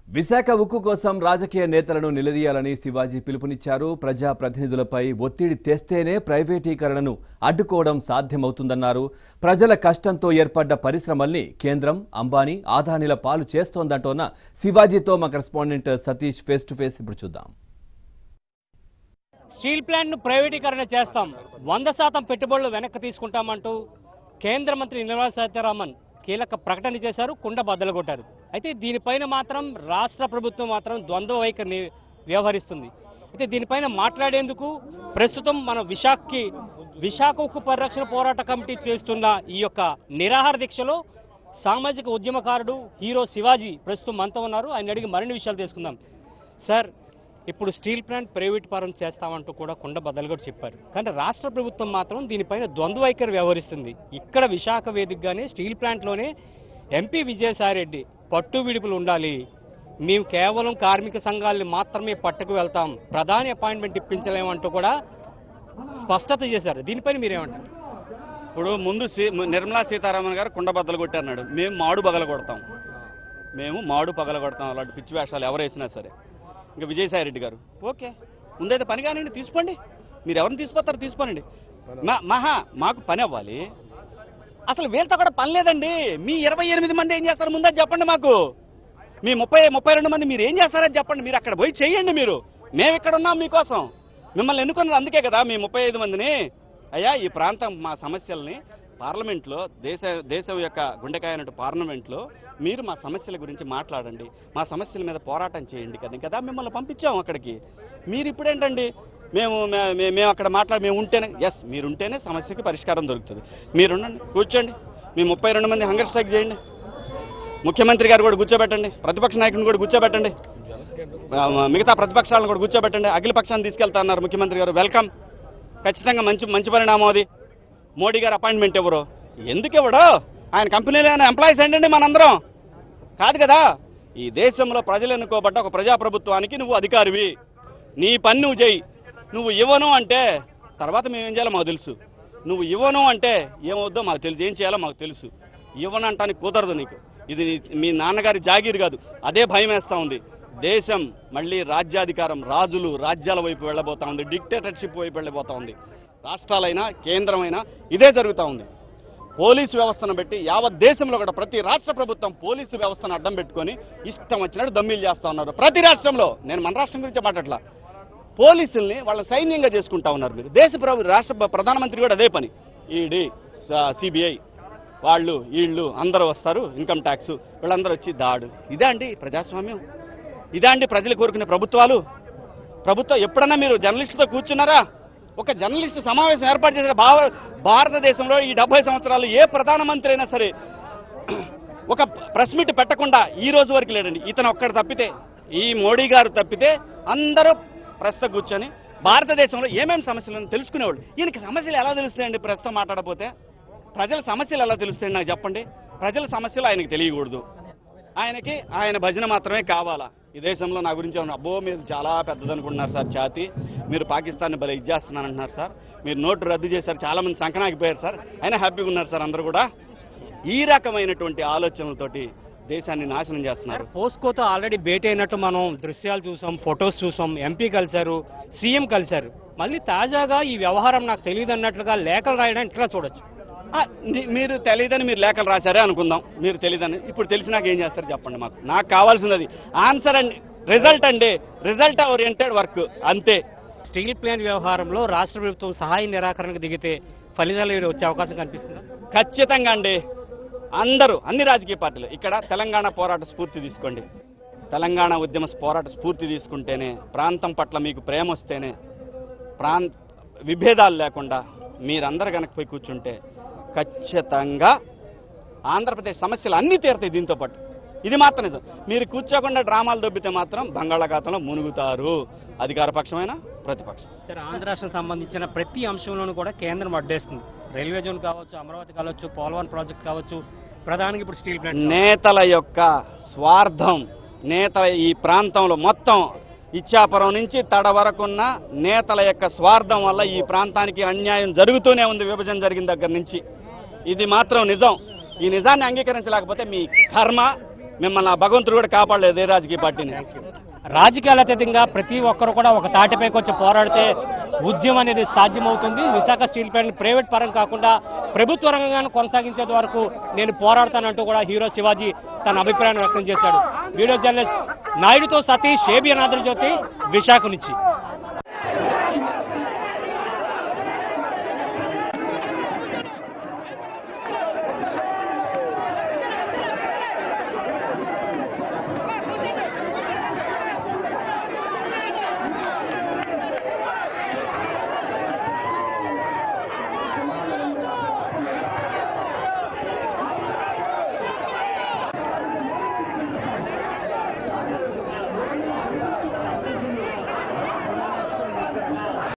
విశాఖ ఉక్కు కోసం రాజకీయ నేతలను నిలదీయాలని శివాజీ పిలుపునిచ్చారు ప్రజా ప్రతినిధులపై ఒత్తిడి తెస్తేనే ప్రైవేటీకరణను అడ్డుకోవడం సాధ్యమవుతుందన్నారు ప్రజల కష్టంతో ఏర్పడ్డ పరిశ్రమల్ని కేంద్రం అంబానీ ఆదానీల పాలు చేస్తోందంటోన్న శివాజీతో మా correspondent Satish face to face ఇప్పుడు చూద్దాం స్టీల్ ప్లాంట్ను ప్రైవేటీకరణ చేస్తాం వంద శాతం పెట్టుబడులు వెనక్కి తీసుకుంటామంటూ కేంద్ర మంత్రి నిర్మలా సీతారామన్ కీలక ప్రకటన చేశారు కుండ బద్దలు కొట్టారు అయితే దీనిపైన మాత్రం రాష్ట్ర ప్రభుత్వం మాత్రం ద్వంద్వ వైఖరిని వ్యవహరిస్తుంది అయితే దీనిపైన మాట్లాడేందుకు ప్రస్తుతం మన విశాఖకి విశాఖ ఉక్కు పరిరక్షణ పోరాట కమిటీ చేస్తున్న ఈ యొక్క నిరాహార దీక్షలో సామాజిక ఉద్యమకారుడు హీరో శివాజీ ప్రస్తుతం మనతో ఉన్నారు ఆయన అడిగి మరిన్ని విషయాలు తెలుసుకుందాం సార్ ఇప్పుడు స్టీల్ ప్లాంట్ ప్రైవేట్ పరం చేస్తామంటూ కూడా కుండ బద్దలు కూడా చెప్పారు కానీ రాష్ట్ర ప్రభుత్వం మాత్రం దీనిపైన ద్వంద్వ వైఖరి వ్యవహరిస్తుంది ఇక్కడ విశాఖ వేదికగానే స్టీల్ ప్లాంట్లోనే ఎంపీ విజయసాయిరెడ్డి పట్టు విడుపులు ఉండాలి మేము కేవలం కార్మిక సంఘాలని మాత్రమే పట్టుకు వెళ్తాం ప్రధాని అపాయింట్మెంట్ ఇప్పించలేమంటూ కూడా స్పష్టత చేశారు దీనిపైన మీరేమంటారు ఇప్పుడు ముందు సీ- నిర్మలా సీతారామన్ గారు కుండ బద్దలు కొట్టన్నాడు మేము మాడు పగల కొడతాం మేము మాడు పగల కొడతాం అలాంటి పిచ్చి వేషాలు ఎవరు వేసినా సరే ఇంకా విజయసాయి రెడ్డి గారు ఓకే ముందైతే పని కానివ్వండి తీసుకోండి మీరు ఎవరిని తీసుకొస్తారో తీసుకోనండి మా- మహా మాకు పని అవ్వాలి అసలు వీళ్ళతో కూడా పని లేదండి మీ ఇరవై ఎనిమిది మంది ఏం చేస్తారు ముందే చెప్పండి మాకు మీ ముప్పై ముప్పై రెండు మంది మీరు ఏం చేస్తారని చెప్పండి మీరు అక్కడ పోయి చేయండి మీరు మేము ఇక్కడ ఉన్నాం మీకోసం మిమ్మల్ని ఎన్నుకున్నది అందుకే కదా మీ ముప్పై ఐదు మందిని అయ్యా ఈ ప్రాంతం మా సమస్యల్ని పార్లమెంట్లో దేశ దేశం యొక్క గుండెకాయ అన్నట్టు పార్లమెంట్లో మీరు మా సమస్యల గురించి మాట్లాడండి మా సమస్యల మీద పోరాటం చేయండి కదా కదా మిమ్మల్ని పంపించాం అక్కడికి మీరు ఇప్పుడేంటండి మేము మే- మే- మేము అక్కడ మాట్లాడి మేము ఉంటేనే ఎస్ మీరు ఉంటేనే సమస్యకి పరిష్కారం దొరుకుతుంది మీరు ఉండండి కూర్చోండి మీ ముప్పై రెండు మంది హంగర్ స్ట్రైక్ చేయండి ముఖ్యమంత్రి గారు కూడా కూర్చోబెట్టండి ప్రతిపక్ష నాయకుని కూడా కూర్చోబెట్టండి ఆ, మిగతా ప్రతిపక్షాలను కూడా కూర్చోబెట్టండి అఖిల పక్షాన్ని తీసుకెళ్తా అన్నారు ముఖ్యమంత్రి గారు వెల్కమ్ ఖచ్చితంగా మంచి మంచి పరిణామం అది మోడీ గారు అపాయింట్మెంట్ ఎవరు ఎందుకు ఇవ్వడు ఆయన కంపెనీలో ఎంప్లాయీస్ ఏంటండి మనందరం కాదు కదా ఈ దేశంలో ప్రజలు ఎన్నుకోబడ్డ ఒక ప్రజాప్రభుత్వానికి నువ్వు అధికారివి నీ పని నువ్వు చేయి నువ్వు ఇవ్వను అంటే తర్వాత మేము ఏం చేయాలో మాకు తెలుసు నువ్వు ఇవ్వను అంటే ఏమవుద్దో మాకు తెలుసు ఏం చేయాలో మాకు తెలుసు ఇవ్వను అంటానికి కుదరదు నీకు ఇది నీ- మీ నాన్నగారి జాగీర్ కాదు అదే భయం వేస్తా ఉంది దేశం మళ్ళీ రాజ్యాధికారం రాజులు రాజ్యాల వైపు వెళ్ళబోతా ఉంది డిక్టేటర్షిప్ వైపు వెళ్ళబోతా ఉంది రాష్ట్రాలైనా కేంద్రమైనా ఇదే జరుగుతూ ఉంది పోలీసు వ్యవస్థను పెట్టి యావత్ దేశంలో కూడా ప్రతి రాష్ట్ర ప్రభుత్వం పోలీసు వ్యవస్థను అడ్డం పెట్టుకొని ఇష్టం వచ్చినట్టు దమ్మీలు చేస్తా ఉన్నారు ప్రతి రాష్ట్రంలో నేను మన రాష్ట్రం గురించి మాట్లాడలా పోలీసుల్ని వాళ్ళ సైన్యంగా చేసుకుంటా ఉన్నారు మీరు దేశ ప్రభు రాష్ట్ర ప్ర- ప్రధానమంత్రి కూడా అదే పని ఈడీ సిబిఐ వాళ్ళు వీళ్ళు అందరూ వస్తారు ఇన్కమ్ ట్యాక్స్ వీళ్ళందరూ వచ్చి దాడు ఇదే అండి ప్రజాస్వామ్యం ఇదే అండి ప్రజలు కోరుకునే ప్రభుత్వాలు ప్రభుత్వం ఎప్పుడన్నా మీరు జర్నలిస్టుతో కూర్చున్నారా ఒక జర్నలిస్టు సమావేశం ఏర్పాటు చేసిన భావ భారతదేశంలో ఈ డెబ్బై సంవత్సరాలు ఏ ప్రధానమంత్రి అయినా సరే ఒక ప్రెస్ మీట్ పెట్టకుండా ఈ రోజు వరకు లేడండి ఇతను ఒక్కడు తప్పితే ఈ మోడీ గారు తప్పితే అందరూ ప్రస్తుతం కూర్చొని భారతదేశంలో ఏమేమి సమస్యలు ఉన్నాయో తెలుసుకునేవాళ్ళు ఈయనకి సమస్యలు ఎలా తెలుస్తాయండి ప్రస్తుతం మాట్లాడకపోతే ప్రజల సమస్యలు ఎలా తెలుస్తాయండి నాకు చెప్పండి ప్రజల సమస్యలు ఆయనకి తెలియకూడదు ఆయనకి ఆయన భజన మాత్రమే కావాలా ఈ దేశంలో నా గురించి ఏమన్నా, అబ్బో మీరు చాలా పెద్దదనుకుంటున్నారు సార్ ఛాతి మీరు పాకిస్తాన్ భలే ఇచ్చేస్తున్నానంటున్నారు సార్ మీరు నోటు రద్దు చేశారు చాలా మంది సంకనాగిపోయారు సార్ అయినా హ్యాపీగా ఉన్నారు సార్ అందరూ కూడా ఈ రకమైనటువంటి ఆలోచనలతోటి దేశాన్ని నాశనం చేస్తున్నారు పోస్కోతో ఆల్రెడీ భేటీ అయినట్టు మనం దృశ్యాలు చూసాం ఫొటోస్ చూసాం ఎంపీ కలిశారు సీఎం కలిశారు మళ్ళీ తాజాగా ఈ వ్యవహారం నాకు తెలియదు అన్నట్లుగా లేఖలు రాయడం ఇట్లా చూడొచ్చు ఆ, ని- మీరు తెలియదని మీరు లేఖలు రాశారే అనుకుందాం మీరు తెలియదని ఇప్పుడు తెలిసినాక ఏం చేస్తారు చెప్పండి మాకు నాకు కావాల్సింది అది ఆన్సర్ అండి రిజల్ట్ అండి రిజల్ట్ ఓరియంటెడ్ వర్క్ అంతే స్టీల్ ప్లాంట్ వ్యవహారంలో రాష్ట్ర ప్రభుత్వం సహాయ నిరాకరణకు దిగితే ఫలితాలు వచ్చే అవకాశం కనిపిస్తుందా ఖచ్చితంగా అండి అందరూ అన్ని రాజకీయ పార్టీలు ఇక్కడ తెలంగాణ పోరాట స్ఫూర్తి తీసుకోండి తెలంగాణ ఉద్యమ పోరాట స్ఫూర్తి తీసుకుంటేనే ప్రాంతం పట్ల మీకు ప్రేమ వస్తేనే ప్రాంత విభేదాలు లేకుండా మీరందరు కనుక పోయి కూర్చుంటే ఖచ్చితంగా ఆంధ్రప్రదేశ్ సమస్యలు అన్నీ తీరుతాయి దీంతో పాటు ఇది మాత్రం నిజం మీరు కూర్చోకుండా డ్రామాలు దొబ్బితే మాత్రం బంగాళాఖాతంలో మునుగుతారు అధికార పక్షమైనా ప్రతిపక్షం సరే ఆంధ్ర రాష్ట్రం సంబంధించిన ప్రతి అంశంలోనూ కూడా కేంద్రం అడ్డేస్తుంది రైల్వే జోన్ కావచ్చు అమరావతి కావచ్చు పోలవరం ప్రాజెక్ట్ కావచ్చు ప్రధానికి ఇప్పుడు స్టీల్ ప్లాంట్ కావచ్చు. నేతల యొక్క స్వార్థం నేతల ఈ ప్రాంతంలో మొత్తం ఇచ్చాపురం నుంచి తడ వరకున్న నేతల యొక్క స్వార్థం వల్ల ఈ ప్రాంతానికి అన్యాయం జరుగుతూనే ఉంది విభజన జరిగిన దగ్గర నుంచి ఇది మాత్రం నిజం ఈ నిజాన్ని అంగీకరించలేకపోతే మీ కర్మ మిమ్మల్ని ఆ భగవంతుడు కూడా కాపాడలేదు ఏ రాజకీయ పార్టీని రాజకీయాల అతీతంగా ప్రతి ఒక్కరు కూడా ఒక తాటిపైకి వచ్చి పోరాడితే ఉద్యమం అనేది సాధ్యమవుతుంది విశాఖ స్టీల్ ప్లాంట్ ప్రైవేట్ పరం కాకుండా ప్రభుత్వ రంగంగానే కొనసాగించేంత వరకు నేను పోరాడతానంటూ కూడా హీరో శివాజీ తన అభిప్రాయాన్ని వ్యక్తం చేశాడు వీడియో జర్నలిస్ట్ నాయుడుతో సతీష్ ఏబిఎన్ ఆంధ్రజ్యోతి విశాఖ నుంచి